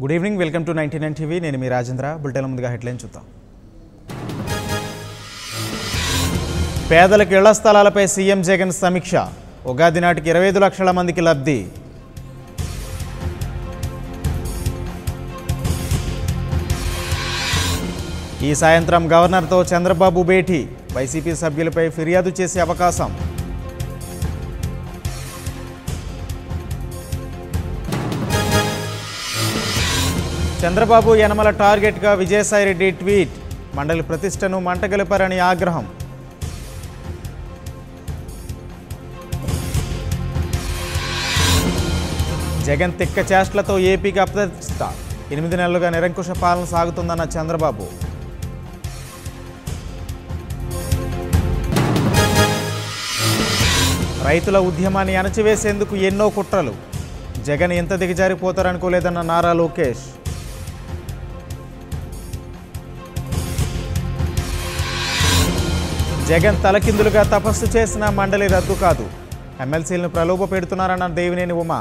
good evening welcome to ninety nine TV నేను మీ Rajendra bulletin ముందుగా హెడ్లైన్ చూద్దాం పేదలకు ఇళ్ల స్థలాలపై సీఎం జగన్ సమీక్ష ఉగాది నాటికి ఇరవై ఐదు లక్షల మందికి లబ్ధి ఈ సాయంత్రం గవర్నర్తో చంద్రబాబు భేటీ వైసీపీ సభ్యులపై ఫిర్యాదు చేసే అవకాశం చంద్రబాబు యనమల టార్గెట్గా విజయసాయిరెడ్డి ట్వీట్ మండలి ప్రతిష్టను మంటగలిపారని ఆగ్రహం జగన్ తిక్క చేష్టలతో ఏపీకి అప్రతిష్ట ఎనిమిది నెలలుగా నిరంకుశ పాలన సాగుతుందన్న చంద్రబాబు రైతుల ఉద్యమాన్ని అణచివేసేందుకు ఎన్నో కుట్రలు జగన్ ఎంత దిగజారిపోతారనుకోలేదన్న నారా లోకేష్ జగన్ తలకిందులుగా తపస్సు చేసిన మండలి రద్దు కాదు ఎమ్మెల్సీలను ప్రలోభ పెడుతున్నారన్న దేవినేని ఉమా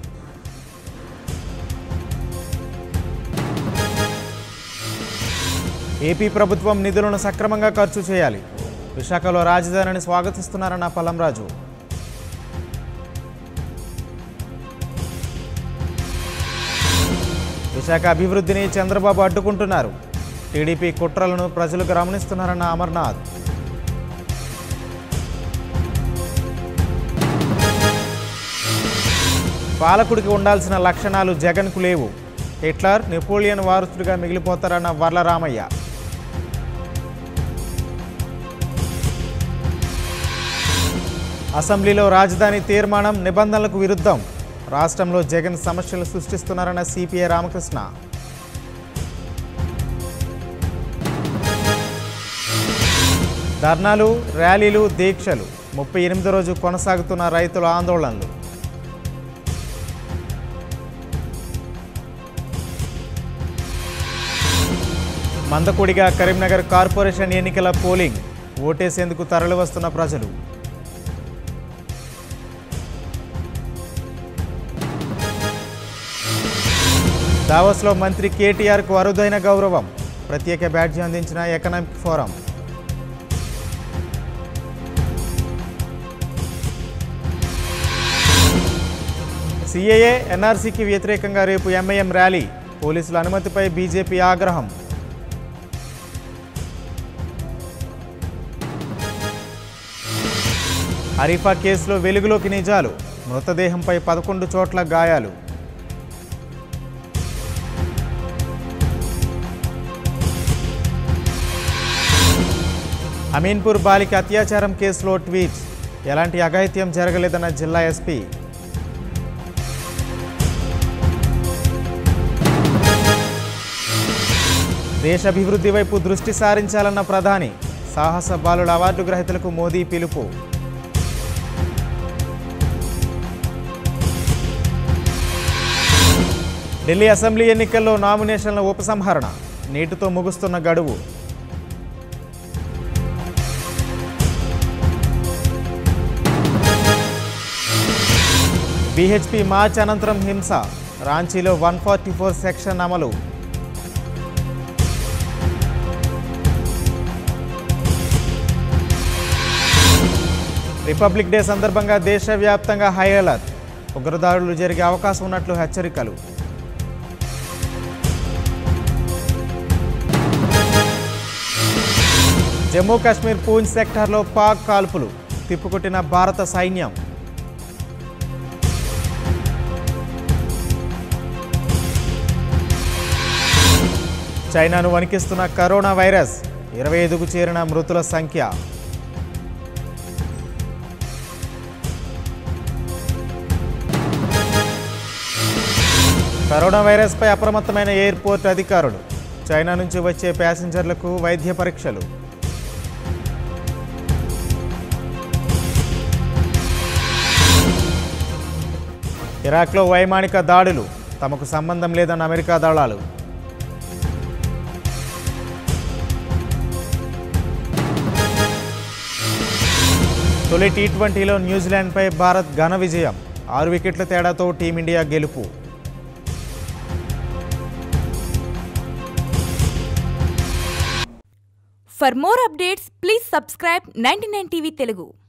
ఏపీ ప్రభుత్వం నిధులను సక్రమంగా ఖర్చు చేయాలి విశాఖలో రాజధానిని స్వాగతిస్తున్నారన్న పల్లంరాజు విశాఖ అభివృద్ధిని చంద్రబాబు అడ్డుకుంటున్నారు టీడీపీ కుట్రలను ప్రజలు గమనిస్తున్నారన్న అమర్నాథ్ పాలకుడికి ఉండాల్సిన లక్షణాలు జగన్కు లేవు హిట్లర్ నెపోలియన్ వారసుడిగా మిగిలిపోతారన్న వర్లరామయ్య అసెంబ్లీలో రాజధాని తీర్మానం నిబంధనలకు విరుద్ధం రాష్ట్రంలో జగన్ సమస్యలు సృష్టిస్తున్నారన్న సిపిఐ రామకృష్ణ ధర్నాలు ర్యాలీలు దీక్షలు ముప్పై ఎనిమిదో రోజు కొనసాగుతున్న రైతుల ఆందోళనలు మందకొడిగా కరీంనగర్ కార్పొరేషన్ ఎన్నికల పోలింగ్ ఓటేసేందుకు తరలివస్తున్న ప్రజలు దావోస్లో మంత్రి కేటీఆర్కు అరుదైన గౌరవం ప్రత్యేక బ్యాడ్జీ అందించిన ఎకనామిక్ ఫోరం సిఏఏ ఎన్ఆర్సీకి వ్యతిరేకంగా రేపు ఎంఐఎం ర్యాలీ పోలీసుల అనుమతిపై బీజేపీ ఆగ్రహం హరీఫా కేసులో వెలుగులోకి నిజాలు మృతదేహంపై పదకొండు చోట్ల గాయాలు అమీన్పూర్ బాలిక అత్యాచారం కేసులో ట్వీట్ ఎలాంటి అఘాయిత్యం జరగలేదన్న జిల్లా ఎస్పీ దేశాభివృద్ధి వైపు దృష్టి సారించాలన్న ప్రధాని సాహస బాలుల అవార్డు గ్రహీతలకు మోదీ పిలుపు ఢిల్లీ అసెంబ్లీ ఎన్నికల్లో నామినేషన్ల ఉపసంహరణ నేటితో ముగుస్తున్న గడువు బీహెచ్పీ మార్చ్ అనంతరం హింస రాంచీలో వన్ ఫార్టీ ఫోర్ సెక్షన్ అమలు రిపబ్లిక్ డే సందర్భంగా దేశవ్యాప్తంగా హై అలర్ట్ ఉగ్రదాడులు జరిగే అవకాశం ఉన్నట్లు హెచ్చరికలు జమ్మూ కాశ్మీర్ పూంచ్ సెక్టార్లో పాక్ కాల్పులు తిప్పుకొట్టిన భారత సైన్యం చైనాను వణికిస్తున్న కరోనా వైరస్ ఇరవై ఐదుకు చేరిన మృతుల సంఖ్య కరోనా వైరస్పై అప్రమత్తమైన ఎయిర్పోర్ట్ అధికారులు చైనా నుంచి వచ్చే ప్యాసింజర్లకు వైద్య పరీక్షలు ఇరాక్లో వైమానిక దాడులు తమకు సంబంధం లేదన్న అమెరికా దళాలు తొలి టీ ట్వంటీలో న్యూజిలాండ్పై భారత్ ఘన విజయం ఆరు వికెట్ల తేడాతో టీమిండియా గెలుపు for more updates please subscribe ninety TV Telugu